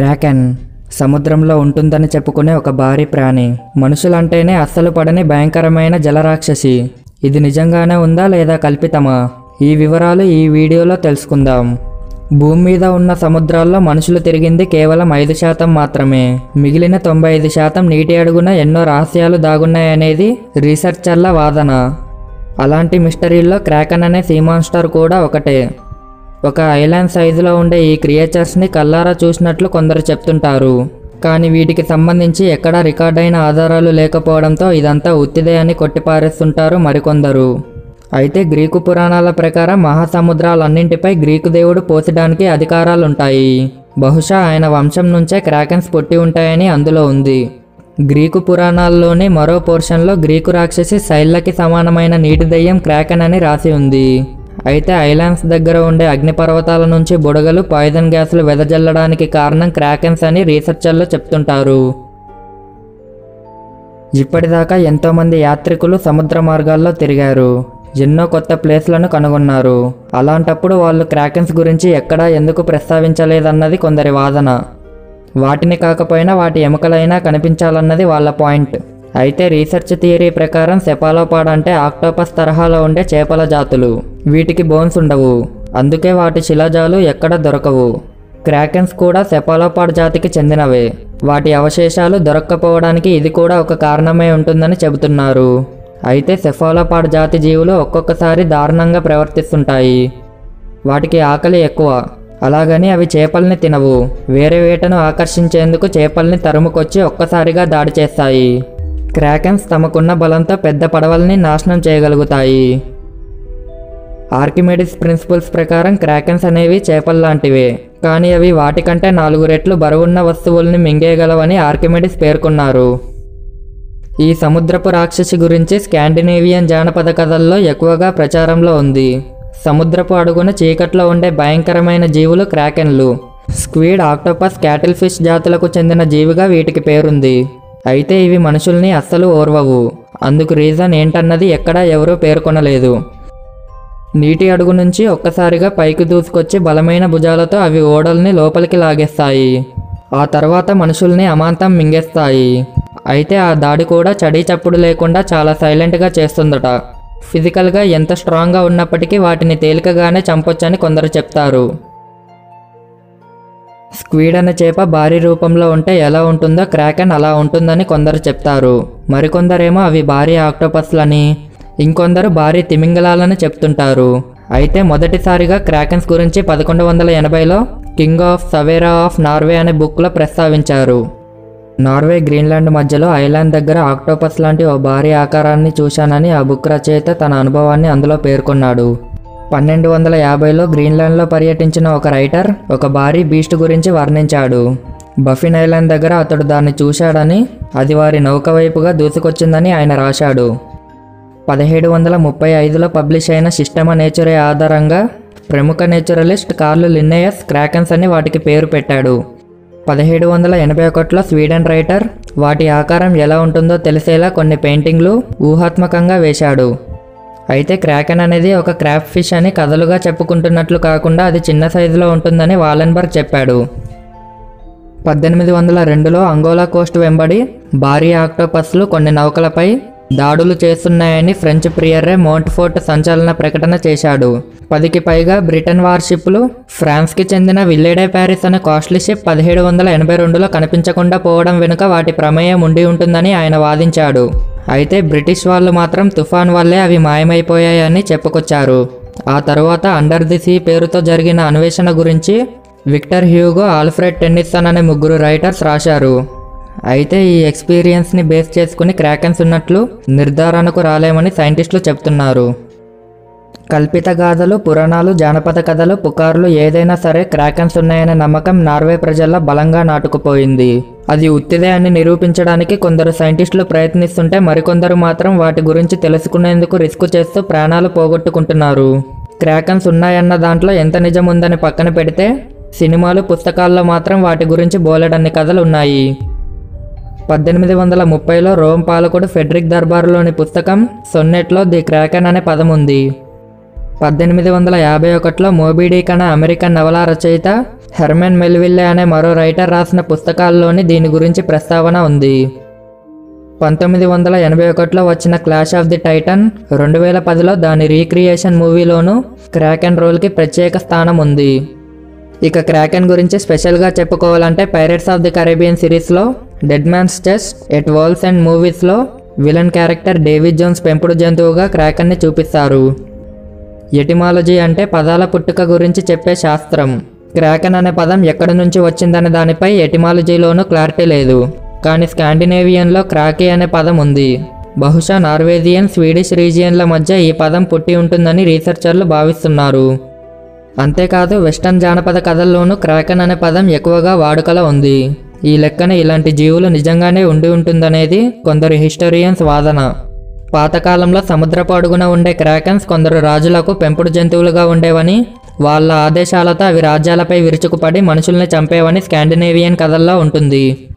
Kraken సముద్రంలో ఉంటుందని చెప్పుకునే ఒక భారీ ప్రాణి మనుషులంటేనే అస్సలు పడని భయంకరమైన జలరాక్షసి ఇది నిజంగానే ఉందా లేదా కల్పితమా ఈ వివరాలు ఈ వీడియోలో తెలుసుకుందాం భూమి మీద ఉన్న సముద్రాల్లో మనుషులు తిరిగింది కేవలం ఐదు శాతం మాత్రమే మిగిలిన తొంభై ఐదు శాతం నీటి అడుగున ఎన్నో రహస్యాలు దాగున్నాయనేది రీసెర్చర్ల వాదన అలాంటి మిస్టరీల్లో క్రాకన్ అనే సీ మాన్స్టర్ కూడా ఒకటే ఒక ఐలాండ్ సైజులో ఉండే ఈ క్రియేచర్స్ని కల్లారా చూసినట్లు కొందరు చెప్తుంటారు కానీ వీటికి సంబంధించి ఎక్కడా రికార్డ్ అయిన ఆధారాలు లేకపోవడంతో ఇదంతా ఉత్తిదే అని కొట్టిపారేస్తుంటారు మరికొందరు అయితే గ్రీకు పురాణాల ప్రకారం మహాసముద్రాలన్నింటిపై గ్రీకు దేవుడు పోసడానికి అధికారాలుంటాయి బహుశా ఆయన వంశం నుంచే క్రాకెన్స్ పుట్టి ఉంటాయని అందులో ఉంది గ్రీకు పురాణాల్లోని మరో పోర్షన్లో గ్రీకు రాక్షసి శైల్లకి సమానమైన నీటి దెయ్యం క్రాకెన్ అని రాసి ఉంది అయితే ఐలాండ్స్ దగ్గర ఉండే అగ్నిపర్వతాల నుంచి బుడగలు పాయిజన్ గ్యాసులు వెదజల్లడానికి కారణం క్రాకెన్స్ అని రీసెర్చర్లు చెప్తుంటారు ఇప్పటిదాకా ఎంతోమంది యాత్రికులు సముద్ర మార్గాల్లో తిరిగారు ఎన్నో కొత్త ప్లేస్లను కనుగొన్నారు అలాంటప్పుడు వాళ్ళు క్రాకెన్స్ గురించి ఎక్కడా ఎందుకు ప్రస్తావించలేదన్నది కొందరి వాదన వాటిని కాకపోయినా వాటి ఎముకలైనా కనిపించాలన్నది వాళ్ళ పాయింట్ అయితే రీసెర్చ్ థియరీ ప్రకారం సెపాలోపాడ్ అంటే ఆక్టోపస్ తరహాలో ఉండే చేపల జాతులు వీటికి బోన్స్ ఉండవు అందుకే వాటి శిలాజాలు ఎక్కడ దొరకవు క్రాకెన్స్ కూడా సెపాలోపాడ్ జాతికి చెందినవే వాటి అవశేషాలు దొరక్కపోవడానికి ఇది కూడా ఒక కారణమే ఉంటుందని చెబుతున్నారు అయితే సెఫాలోపాడ్ జాతి జీవులు ఒక్కొక్కసారి దారుణంగా ప్రవర్తిస్తుంటాయి వాటికి ఆకలి ఎక్కువ అలాగని అవి చేపల్ని తినవు వేరే వేటను ఆకర్షించేందుకు చేపల్ని తరుముకొచ్చి ఒక్కసారిగా దాడి చేస్తాయి క్రాకెన్స్ తమకున్న బలంతో పెద్ద పడవల్ని నాశనం చేయగలుగుతాయి ఆర్కిమెడిస్ ప్రిన్సిపల్స్ ప్రకారం క్రాకెన్స్ అనేవి చేపల్లాంటివే కానీ అవి వాటికంటే నాలుగు రెట్లు బరువున్న వస్తువుల్ని మింగేయగలవని ఆర్కిమెడిస్ పేర్కొన్నారు ఈ సముద్రపు రాక్షసి గురించి స్కాండినేవియన్ జానపద కథల్లో ఎక్కువగా ప్రచారంలో ఉంది సముద్రపు అడుగున చీకట్లో ఉండే భయంకరమైన జీవులు క్రాకెన్లు స్క్వీడ్ ఆక్టోపస్ క్యాటిల్ ఫిష్ జాతులకు చెందిన జీవిగా వీటికి పేరుంది అయితే ఇవి మనుషుల్ని అస్సలు ఓర్వవు అందుకు రీజన్ ఏంటన్నది ఎక్కడా ఎవరూ పేర్కొనలేదు నీటి అడుగు నుంచి ఒక్కసారిగా పైకి దూసుకొచ్చి బలమైన భుజాలతో అవి ఓడల్ని లోపలికి లాగేస్తాయి ఆ తర్వాత మనుషుల్ని అమాంతం మింగేస్తాయి అయితే ఆ దాడి కూడా చడీ చప్పుడు లేకుండా చాలా సైలెంట్గా చేస్తుందట ఫిజికల్గా ఎంత స్ట్రాంగ్గా ఉన్నప్పటికీ వాటిని తేలికగానే చంపొచ్చని కొందరు చెప్తారు స్క్వీడ్ అనే చేప భారీ రూపంలో ఉంటే ఎలా ఉంటుందో క్రాకెన్ అలా ఉంటుందని కొందరు చెప్తారు మరికొందరేమో అవి భారీ ఆక్టోపస్లని ఇంకొందరు భారీ తిమింగలాలని చెప్తుంటారు అయితే మొదటిసారిగా క్రాకెన్స్ గురించి పదకొండు వందల ఎనభైలో కింగ్ ఆఫ్ సవేరా ఆఫ్ నార్వే అనే బుక్లో ప్రస్తావించారు నార్వే గ్రీన్లాండ్ మధ్యలో ఐలాండ్ దగ్గర ఆక్టోపస్ లాంటి ఓ భారీ ఆకారాన్ని చూశానని ఆ బుక్ రచయిత తన అనుభవాన్ని అందులో పేర్కొన్నాడు పన్నెండు వందల యాభైలో గ్రీన్లాండ్లో పర్యటించిన ఒక రైటర్ ఒక భారీ బీస్ట్ గురించి వర్ణించాడు బఫిన్ ఐలాండ్ దగ్గర అతడు దాన్ని చూశాడని అది వారి నౌక వైపుగా దూసుకొచ్చిందని ఆయన రాశాడు పదిహేడు వందల ముప్పై ఐదులో పబ్లిష్ అయిన సిస్టమ నేచురే ఆధారంగా ప్రముఖ నేచురలిస్ట్ కార్లు లిన్నేయస్ క్రాకెన్స్ అని వాటికి పేరు పెట్టాడు పదిహేడు వందల ఎనభై ఒకటిలో స్వీడన్ రైటర్ వాటి ఆకారం ఎలా ఉంటుందో తెలిసేలా కొన్ని పెయింటింగ్లు ఊహాత్మకంగా వేశాడు అయితే క్రాకెన్ అనేది ఒక క్రాప్ ఫిష్ అని కథలుగా చెప్పుకుంటున్నట్లు కాకుండా అది చిన్న సైజులో ఉంటుందని వాలెన్బర్గ్ చెప్పాడు పద్దెనిమిది వందల రెండులో అంగోలా కోస్ట్ వెంబడి భారీ ఆక్టోపస్లు కొన్ని నౌకలపై దాడులు చేస్తున్నాయని ఫ్రెంచ్ ప్రియర్రే మౌంట్ఫోర్ట్ సంచలన ప్రకటన చేశాడు పదికి పైగా బ్రిటన్ వార్షిప్లు ఫ్రాన్స్కి చెందిన విల్లేడే ప్యారిస్ అనే కాస్ట్లీ షిప్ పదిహేడు వందల ఎనభై రెండులో కనిపించకుండా పోవడం వెనుక వాటి ప్రమేయం ఉండి ఉంటుందని ఆయన వాదించాడు అయితే బ్రిటిష్ వాళ్ళు మాత్రం తుఫాన్ వల్లే అవి మాయమైపోయాయని చెప్పుకొచ్చారు ఆ తరువాత అండర్ ది సీ పేరుతో జరిగిన అన్వేషణ గురించి విక్టర్ హ్యూగో ఆల్ఫ్రెడ్ టెన్నిసన్ అనే ముగ్గురు రైటర్స్ రాశారు అయితే ఈ ఎక్స్పీరియన్స్ని బేస్ చేసుకుని క్రాకెన్స్ ఉన్నట్లు నిర్ధారణకు రాలేమని సైంటిస్టులు చెప్తున్నారు కల్పిత గాథలు పురాణాలు జానపద కథలు పుకార్లు ఏదైనా సరే క్రాకెన్స్ ఉన్నాయనే నమ్మకం నార్వే ప్రజల్లో బలంగా నాటుకుపోయింది అది ఉత్తిదే అని నిరూపించడానికి కొందరు సైంటిస్టులు ప్రయత్నిస్తుంటే మరికొందరు మాత్రం వాటి గురించి తెలుసుకునేందుకు రిస్క్ చేస్తూ ప్రాణాలు పోగొట్టుకుంటున్నారు క్రాకెన్స్ ఉన్నాయన్న దాంట్లో ఎంత నిజం ఉందని పక్కన పెడితే సినిమాలు పుస్తకాల్లో మాత్రం వాటి గురించి బోలెడన్ని కథలు ఉన్నాయి పద్దెనిమిది వందల ముప్పైలో రోమ్ పాలకుడు ఫెడ్రిక్ దర్బారులోని పుస్తకం సొన్నెట్లో ది క్రాకెన్ అనే పదం ఉంది పద్దెనిమిది వందల యాభై ఒకటిలో మోబీడీక్ అనే అమెరికన్ నవల రచయిత హెర్మెన్ మెల్విల్లే అనే మరో రైటర్ రాసిన పుస్తకాల్లోని దీని గురించి ప్రస్తావన ఉంది పంతొమ్మిది వందల ఎనభై ఒకటిలో వచ్చిన క్లాష్ ఆఫ్ ది టైటన్ రెండు వేల పదిలో దాని రీక్రియేషన్ మూవీలోనూ క్రాక్ అండ్ రోల్కి ప్రత్యేక స్థానం ఉంది ఇక క్రాకెన్ గురించి స్పెషల్గా చెప్పుకోవాలంటే పైరెట్స్ ఆఫ్ ది కరేబియన్ సిరీస్లో Dead Man's Chest at World's and మూవీస్లో విలన్ క్యారెక్టర్ డేవిడ్ జోన్స్ పెంపుడు జంతువుగా క్రాకెన్ని చూపిస్తారు ఎటిమాలజీ అంటే పదాల పుట్టుక గురించి చెప్పే శాస్త్రం క్రాకెన్ అనే పదం ఎక్కడి నుంచి వచ్చిందనే దానిపై ఎటిమాలజీలోనూ క్లారిటీ లేదు కానీ స్కాండినేవియన్లో క్రాకీ అనే పదం ఉంది బహుశా నార్వేజియన్ స్వీడిష్ రీజియన్ల మధ్య ఈ పదం పుట్టి ఉంటుందని రీసెర్చర్లు భావిస్తున్నారు అంతేకాదు వెస్టర్న్ జానపద కథల్లోనూ క్రాకెన్ అనే పదం ఎక్కువగా వాడుకలో ఉంది ఈ లెక్కన ఇలాంటి జీవులు నిజంగానే ఉండి ఉంటుందనేది కొందరు హిస్టోరియన్స్ వాదన పాతకాలంలో సముద్రపు అడుగున ఉండే క్రాకెన్స్ కొందరు రాజులకు పెంపుడు జంతువులుగా ఉండేవని వాళ్ళ ఆదేశాలతో అవి రాజ్యాలపై విరుచుకుపడి మనుషుల్ని చంపేవని స్కాండినేవియన్ కథల్లో ఉంటుంది